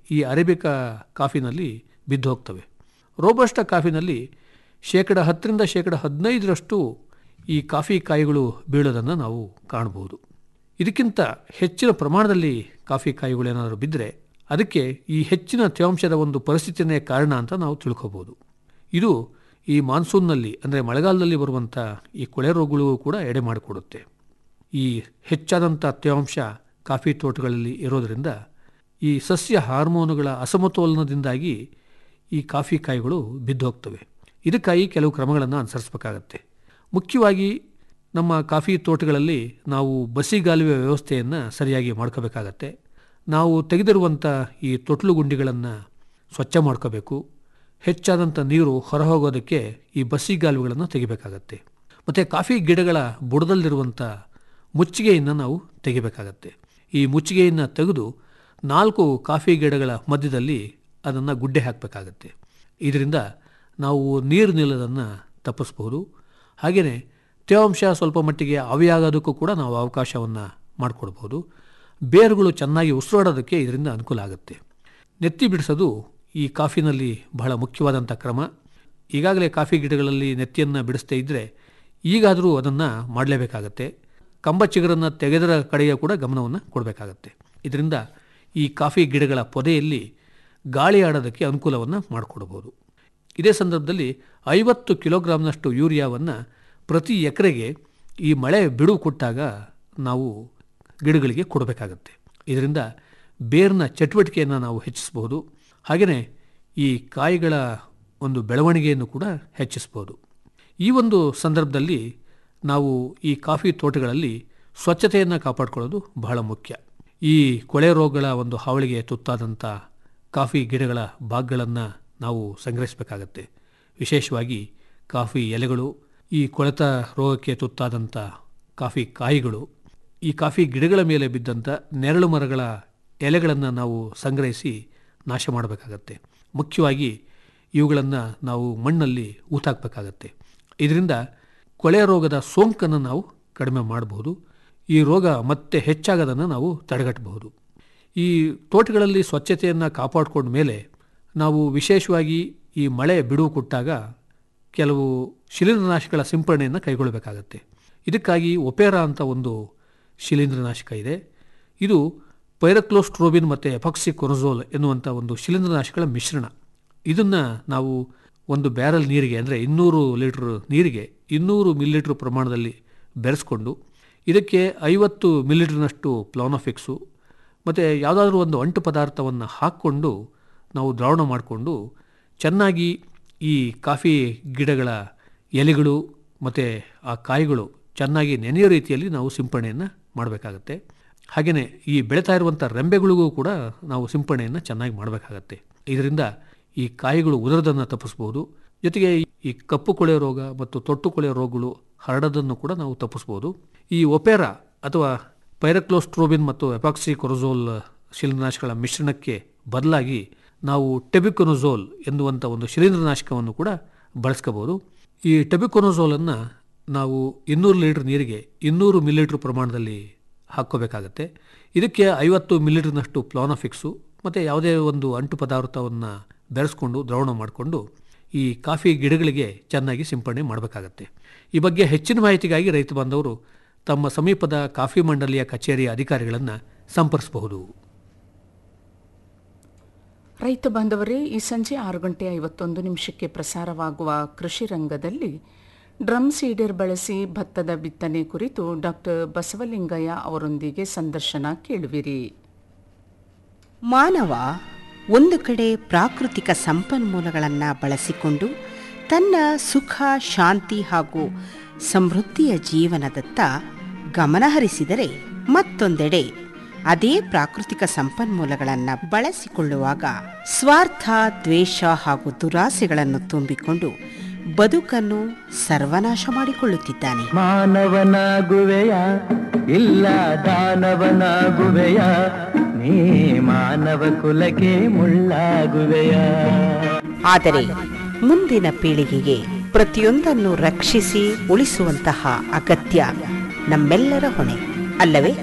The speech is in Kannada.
ಈ ಅರೇಬಿಕಾ ಕಾಫಿನಲ್ಲಿ ಬಿದ್ದು ಹೋಗ್ತವೆ ರೋಬಸ್ಟ ಕಾಫಿನಲ್ಲಿ ಶೇಕಡ ಹತ್ತರಿಂದ ಶೇಕಡ ಹದಿನೈದರಷ್ಟು ಈ ಕಾಫಿ ಕಾಯಿಗಳು ಬೀಳೋದನ್ನು ನಾವು ಕಾಣಬಹುದು ಇದಕ್ಕಿಂತ ಹೆಚ್ಚಿನ ಪ್ರಮಾಣದಲ್ಲಿ ಕಾಫಿ ಕಾಯಿಗಳು ಏನಾದರೂ ಬಿದ್ದರೆ ಅದಕ್ಕೆ ಈ ಹೆಚ್ಚಿನ ತೇವಾಂಶದ ಒಂದು ಪರಿಸ್ಥಿತಿಯೇ ಕಾರಣ ಅಂತ ನಾವು ತಿಳ್ಕೊಬೋದು ಇದು ಈ ಮಾನ್ಸೂನ್ನಲ್ಲಿ ಅಂದರೆ ಮಳೆಗಾಲದಲ್ಲಿ ಬರುವಂಥ ಈ ಕೊಳೆ ರೋಗಗಳು ಕೂಡ ಎಡೆ ಮಾಡಿಕೊಡುತ್ತೆ ಈ ಹೆಚ್ಚಾದಂಥ ತೇವಾಂಶ ಕಾಫಿ ತೋಟಗಳಲ್ಲಿ ಇರೋದರಿಂದ ಈ ಸಸ್ಯ ಹಾರ್ಮೋನುಗಳ ಅಸಮತೋಲನದಿಂದಾಗಿ ಈ ಕಾಫಿ ಕಾಯಿಗಳು ಬಿದ್ದು ಹೋಗ್ತವೆ ಇದಕ್ಕಾಗಿ ಕೆಲವು ಕ್ರಮಗಳನ್ನು ಅನುಸರಿಸಬೇಕಾಗತ್ತೆ ಮುಖ್ಯವಾಗಿ ನಮ್ಮ ಕಾಫಿ ತೋಟಗಳಲ್ಲಿ ನಾವು ಬಸಿಗಾಲುವೆ ವ್ಯವಸ್ಥೆಯನ್ನು ಸರಿಯಾಗಿ ಮಾಡ್ಕೋಬೇಕಾಗತ್ತೆ ನಾವು ತೆಗೆದಿರುವಂಥ ಈ ತೊಟ್ಲು ಗುಂಡಿಗಳನ್ನು ಸ್ವಚ್ಛ ಮಾಡ್ಕೋಬೇಕು ಹೆಚ್ಚಾದಂಥ ನೀರು ಹೊರಹೋಗೋದಕ್ಕೆ ಈ ಬಸಿಗಾಲುವೆಗಳನ್ನು ತೆಗಿಬೇಕಾಗತ್ತೆ ಮತ್ತು ಕಾಫಿ ಗಿಡಗಳ ಬುಡದಲ್ಲಿರುವಂಥ ಮುಚ್ಚಿಗೆಯನ್ನು ನಾವು ತೆಗಿಬೇಕಾಗತ್ತೆ ಈ ಮುಚ್ಚಿಗೆಯನ್ನು ತೆಗೆದು ನಾಲ್ಕು ಕಾಫಿ ಗಿಡಗಳ ಮಧ್ಯದಲ್ಲಿ ಅದನ್ನು ಗುಡ್ಡೆ ಹಾಕಬೇಕಾಗತ್ತೆ ಇದರಿಂದ ನಾವು ನೀರು ನಿಲ್ಲೋದನ್ನು ತಪ್ಪಿಸ್ಬೋದು ಹಾಗೆಯೇ ತೇವಾಂಶ ಸ್ವಲ್ಪ ಮಟ್ಟಿಗೆ ಆವಿಯಾಗೋದಕ್ಕೂ ಕೂಡ ನಾವು ಅವಕಾಶವನ್ನು ಮಾಡಿಕೊಡ್ಬೋದು ಬೇರುಗಳು ಚೆನ್ನಾಗಿ ಉಸಿರಾಡೋದಕ್ಕೆ ಇದರಿಂದ ಅನುಕೂಲ ಆಗುತ್ತೆ ನೆತ್ತಿ ಬಿಡಿಸೋದು ಈ ಕಾಫಿನಲ್ಲಿ ಬಹಳ ಮುಖ್ಯವಾದಂಥ ಕ್ರಮ ಈಗಾಗಲೇ ಕಾಫಿ ಗಿಡಗಳಲ್ಲಿ ನೆತ್ತಿಯನ್ನು ಬಿಡಿಸ್ತಾ ಇದ್ದರೆ ಈಗಾದರೂ ಅದನ್ನು ಮಾಡಲೇಬೇಕಾಗತ್ತೆ ಕಂಬ ಚಿಗುರನ್ನು ತೆಗೆದರ ಕಡೆಗೆ ಕೂಡ ಗಮನವನ್ನು ಕೊಡಬೇಕಾಗತ್ತೆ ಇದರಿಂದ ಈ ಕಾಫಿ ಗಿಡಗಳ ಪೊದೆಯಲ್ಲಿ ಗಾಳಿ ಆಡೋದಕ್ಕೆ ಅನುಕೂಲವನ್ನು ಮಾಡಿಕೊಡ್ಬೋದು ಇದೇ ಸಂದರ್ಭದಲ್ಲಿ ಐವತ್ತು ಕಿಲೋಗ್ರಾಮ್ನಷ್ಟು ಯೂರಿಯಾವನ್ನು ಪ್ರತಿ ಎಕರೆಗೆ ಈ ಮಳೆ ಬಿಡುವು ಕೊಟ್ಟಾಗ ನಾವು ಗಿಡಗಳಿಗೆ ಕೊಡಬೇಕಾಗತ್ತೆ ಇದರಿಂದ ಬೇರಿನ ಚಟುವಟಿಕೆಯನ್ನು ನಾವು ಹೆಚ್ಚಿಸ್ಬೋದು ಹಾಗೆಯೇ ಈ ಕಾಯಿಗಳ ಒಂದು ಬೆಳವಣಿಗೆಯನ್ನು ಕೂಡ ಹೆಚ್ಚಿಸ್ಬೋದು ಈ ಒಂದು ಸಂದರ್ಭದಲ್ಲಿ ನಾವು ಈ ಕಾಫಿ ತೋಟಗಳಲ್ಲಿ ಸ್ವಚ್ಛತೆಯನ್ನು ಕಾಪಾಡಿಕೊಳ್ಳೋದು ಬಹಳ ಮುಖ್ಯ ಈ ಕೊಳೆ ರೋಗಗಳ ಒಂದು ಹಾವಳಿಗೆ ತುತ್ತಾದಂಥ ಕಾಫಿ ಗಿಡಗಳ ಭಾಗಗಳನ್ನು ನಾವು ಸಂಗ್ರಹಿಸಬೇಕಾಗತ್ತೆ ವಿಶೇಷವಾಗಿ ಕಾಫಿ ಎಲೆಗಳು ಈ ಕೊಳೆತ ರೋಗಕ್ಕೆ ತುತ್ತಾದಂಥ ಕಾಫಿ ಕಾಯಿಗಳು ಈ ಕಾಫಿ ಗಿಡಗಳ ಮೇಲೆ ಬಿದ್ದಂಥ ನೆರಳು ಮರಗಳ ಎಲೆಗಳನ್ನು ನಾವು ಸಂಗ್ರಹಿಸಿ ನಾಶ ಮಾಡಬೇಕಾಗತ್ತೆ ಮುಖ್ಯವಾಗಿ ಇವುಗಳನ್ನು ನಾವು ಮಣ್ಣಲ್ಲಿ ಊತಾಕಬೇಕಾಗತ್ತೆ ಇದರಿಂದ ಕೊಳೆ ರೋಗದ ಸೋಂಕನ್ನು ನಾವು ಕಡಿಮೆ ಮಾಡಬಹುದು ಈ ರೋಗ ಮತ್ತೆ ಹೆಚ್ಚಾಗೋದನ್ನು ನಾವು ತಡೆಗಟ್ಟಬಹುದು ಈ ತೋಟಗಳಲ್ಲಿ ಸ್ವಚ್ಛತೆಯನ್ನು ಕಾಪಾಡಿಕೊಂಡ ಮೇಲೆ ನಾವು ವಿಶೇಷವಾಗಿ ಈ ಮಳೆ ಬಿಡುವು ಕೊಟ್ಟಾಗ ಕೆಲವು ಶಿಲೀಂಧ್ರನಾಶಕಗಳ ಸಿಂಪರಣೆಯನ್ನು ಕೈಗೊಳ್ಳಬೇಕಾಗತ್ತೆ ಇದಕ್ಕಾಗಿ ಒಪೇರಾ ಅಂತ ಒಂದು ಶಿಲೀಂಧ್ರನಾಶಕ ಇದೆ ಇದು ಪೈರಕ್ಲೋಸ್ಟ್ರೋಬಿನ್ ಮತ್ತು ಎಪಾಕ್ಸಿ ಕೊರಜೋಲ್ ಎನ್ನುವಂಥ ಒಂದು ಶಿಲೀಂಧ್ರನಾಶಕಗಳ ಮಿಶ್ರಣ ಇದನ್ನು ನಾವು ಒಂದು ಬ್ಯಾರಲ್ ನೀರಿಗೆ ಅಂದರೆ ಇನ್ನೂರು ಲೀಟ್ರ್ ನೀರಿಗೆ ಇನ್ನೂರು ಮಿಲಿಲೀಟ್ರ್ ಪ್ರಮಾಣದಲ್ಲಿ ಬೆರೆಸ್ಕೊಂಡು ಇದಕ್ಕೆ ಐವತ್ತು ಮಿಲಿಲೀಟ್ರ್ನಷ್ಟು ಪ್ಲಾನೋಫಿಕ್ಸು ಮತ್ತು ಯಾವುದಾದ್ರೂ ಒಂದು ಅಂಟು ಪದಾರ್ಥವನ್ನು ಹಾಕ್ಕೊಂಡು ನಾವು ದ್ರಾವಣ ಮಾಡಿಕೊಂಡು ಚೆನ್ನಾಗಿ ಈ ಕಾಫಿ ಗಿಡಗಳ ಎಲೆಗಳು ಮತ್ತು ಆ ಕಾಯಿಗಳು ಚೆನ್ನಾಗಿ ನೆನೆಯೋ ರೀತಿಯಲ್ಲಿ ನಾವು ಸಿಂಪರಣೆಯನ್ನು ಮಾಡಬೇಕಾಗತ್ತೆ ಹಾಗೆಯೇ ಈ ಬೆಳೀತಾ ಇರುವಂಥ ರೆಂಬೆಗಳಿಗೂ ಕೂಡ ನಾವು ಸಿಂಪರಣೆಯನ್ನು ಚೆನ್ನಾಗಿ ಮಾಡಬೇಕಾಗತ್ತೆ ಇದರಿಂದ ಈ ಕಾಯಿಗಳು ಉದುರದನ್ನು ತಪ್ಪಿಸ್ಬೋದು ಜೊತೆಗೆ ಈ ಕಪ್ಪು ಕೊಳೆ ರೋಗ ಮತ್ತು ತೊಟ್ಟು ಕೊಳೆ ರೋಗಗಳು ಹರಡೋದನ್ನು ಕೂಡ ನಾವು ತಪ್ಪಿಸ್ಬೋದು ಈ ಒಪೇರಾ ಅಥವಾ ಪೈರಕ್ಲೋಸ್ಟ್ರೋಬಿನ್ ಮತ್ತು ಎಪಾಕ್ಸಿ ಕೊರಜೋಲ್ ಶಿಲೀಂಧ್ರನಾಶಕಗಳ ಮಿಶ್ರಣಕ್ಕೆ ಬದಲಾಗಿ ನಾವು ಟೆಬಿಕೊನೊಜೋಲ್ ಎನ್ನುವಂಥ ಒಂದು ಶಿಲೀಂಧ್ರನಾಶಕವನ್ನು ಕೂಡ ಬಳಸ್ಕೋಬೋದು ಈ ಟೆಬಿಕೊನೊಜೋಲನ್ನು ನಾವು ಇನ್ನೂರು ಲೀಟ್ರ್ ನೀರಿಗೆ ಇನ್ನೂರು ಮಿಲಿಲೀಟ್ರ್ ಪ್ರಮಾಣದಲ್ಲಿ ಹಾಕ್ಕೋಬೇಕಾಗತ್ತೆ ಇದಕ್ಕೆ ಐವತ್ತು ಮಿಲಿಲೀಟ್ರ್ನಷ್ಟು ಪ್ಲಾನೋಫಿಕ್ಸು ಮತ್ತು ಯಾವುದೇ ಒಂದು ಅಂಟು ಪದಾರ್ಥವನ್ನು ಬೆರೆಸ್ಕೊಂಡು ದ್ರಾವಣ ಮಾಡಿಕೊಂಡು ಈ ಕಾಫಿ ಗಿಡಗಳಿಗೆ ಚೆನ್ನಾಗಿ ಸಿಂಪಡಣೆ ಮಾಡಬೇಕಾಗತ್ತೆ ಈ ಬಗ್ಗೆ ಹೆಚ್ಚಿನ ಮಾಹಿತಿಗಾಗಿ ರೈತ ಬಾಂಧವರು ತಮ್ಮ ಸಮೀಪದ ಕಾಫಿ ಮಂಡಳಿಯ ಕಚೇರಿಯ ಅಧಿಕಾರಿಗಳನ್ನು ಸಂಪರ್ಕಿಸಬಹುದು ರೈತ ಬಾಂಧವರೇ ಈ ಸಂಜೆ ಆರು ಗಂಟೆ ಐವತ್ತೊಂದು ನಿಮಿಷಕ್ಕೆ ಪ್ರಸಾರವಾಗುವ ಕೃಷಿ ರಂಗದಲ್ಲಿ ಡ್ರಮ್ ಸೀಡರ್ ಬಳಸಿ ಭತ್ತದ ಬಿತ್ತನೆ ಕುರಿತು ಡಾಕ್ಟರ್ ಬಸವಲಿಂಗಯ್ಯ ಅವರೊಂದಿಗೆ ಸಂದರ್ಶನ ಕೇಳುವಿರಿ ಮಾನವ ಒಂದು ಕಡೆ ಪ್ರಾಕೃತಿಕ ಸಂಪನ್ಮೂಲಗಳನ್ನು ಬಳಸಿಕೊಂಡು ತನ್ನ ಸುಖ ಶಾಂತಿ ಹಾಗೂ ಸಮೃದ್ಧಿಯ ಜೀವನದತ್ತ ಗಮನಹರಿಸಿದರೆ ಮತ್ತೊಂದೆಡೆ ಅದೇ ಪ್ರಾಕೃತಿಕ ಸಂಪನ್ಮೂಲಗಳನ್ನು ಬಳಸಿಕೊಳ್ಳುವಾಗ ಸ್ವಾರ್ಥ ದ್ವೇಷ ಹಾಗೂ ದುರಾಸೆಗಳನ್ನು ತುಂಬಿಕೊಂಡು ಬದುಕನ್ನು ಸರ್ವನಾಶ ಮಾಡಿಕೊಳ್ಳುತ್ತಿದ್ದಾನೆ ಮಾನವನಾಗುವೆಯ ಇಲ್ಲ ದಾನವನಾಗುವೆಯ ನೀ ಮಾನವ ಕುಲಕ್ಕೆ ಮುಳ್ಳಾಗುವೆಯ ಆದರೆ ಮುಂದಿನ ಪೀಳಿಗೆಗೆ ಪ್ರತಿಯೊಂದನ್ನು ರಕ್ಷಿಸಿ ಉಳಿಸುವಂತಹ ಅಗತ್ಯ ನಮ್ಮೆಲ್ಲರ ಹೊಣೆ ಅಲ್ಲವೇ